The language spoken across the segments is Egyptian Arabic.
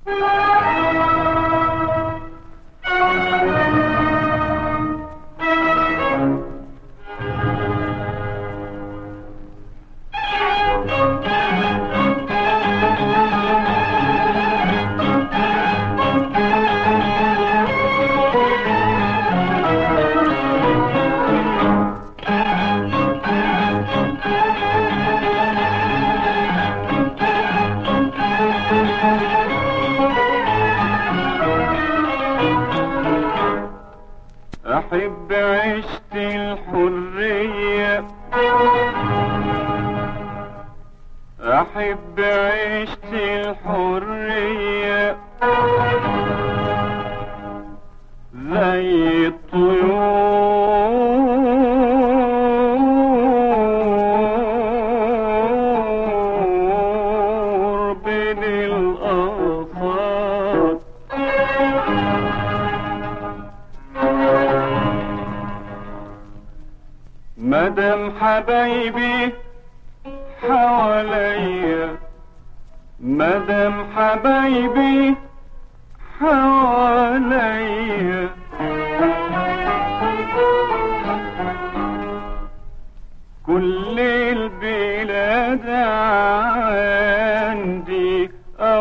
أحب عشت الحرية أحب عشت الحرية زي الطيور بين الآفاق مدام حبايبي حواليا مدام حبايبي حواليا كل البلاد عندي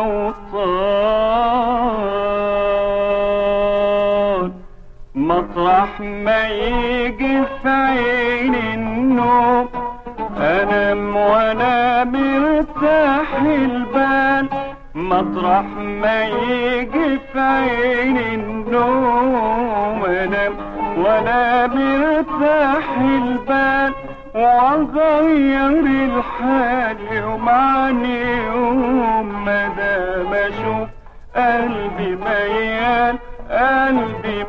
أوطان مطرح ما يجي في عين النوم انام وانا مرتاح البال مطرح ما يجي في عين النوم انام وانا مرتاح البال واغير الحال يوم عن يوم مدام اشوف قلبي ميال قلبي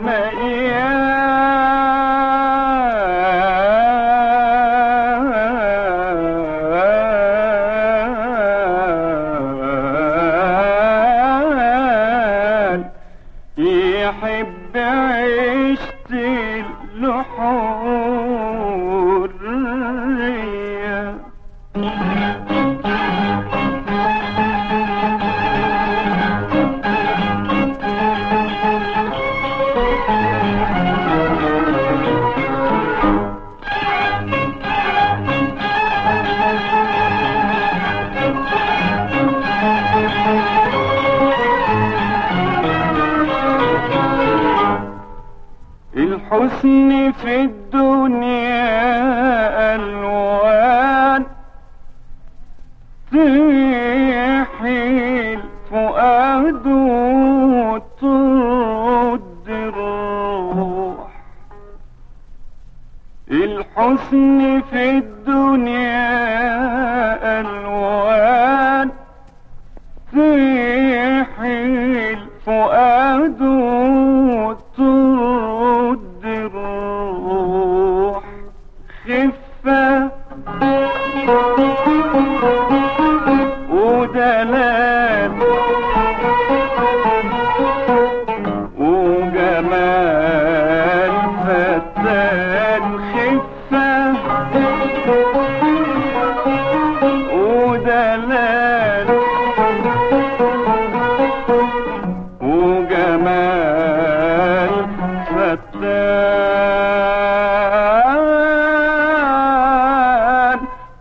ميال يحب عشت الحرية الحسن في الدنيا ألوان تحيل فؤاد وترد الروح الحسن في الدنيا ألوان تحيل فؤاد وترد الروح خفة ودلال وجمال فتان خفة ودلال وجمال فتان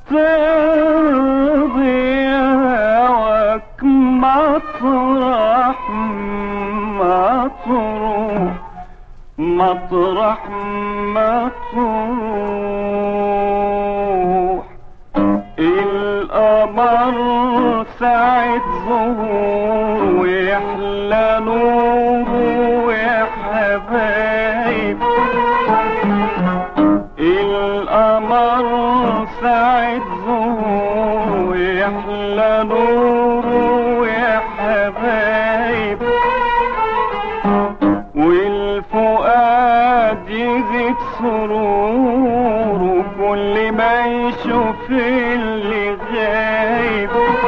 ترضي هواك مطرح ما تروح مطرح ما تروح القمر ساعة ظهور ويحلى نوره يا حبايب القمر ساعة ظهور ويحلى نوره يا حبايب والفؤاد يزيد سروره كل ما يشوف اللي غايب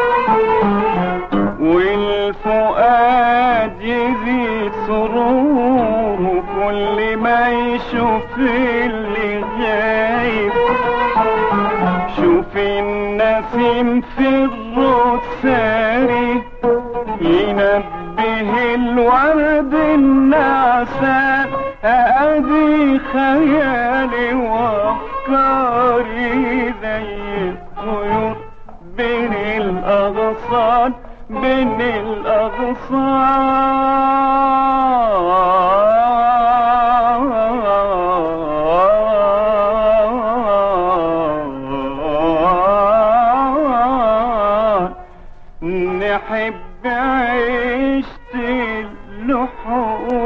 والفؤاد يزيد سروره كل ما يشوف اللي غايب شوف النسيم في الروساري ينبه به الورد النعسان ادي خيالي وافكاري زي الطيور بين الاغصان بين الاغصان نحب عيشة اللحوم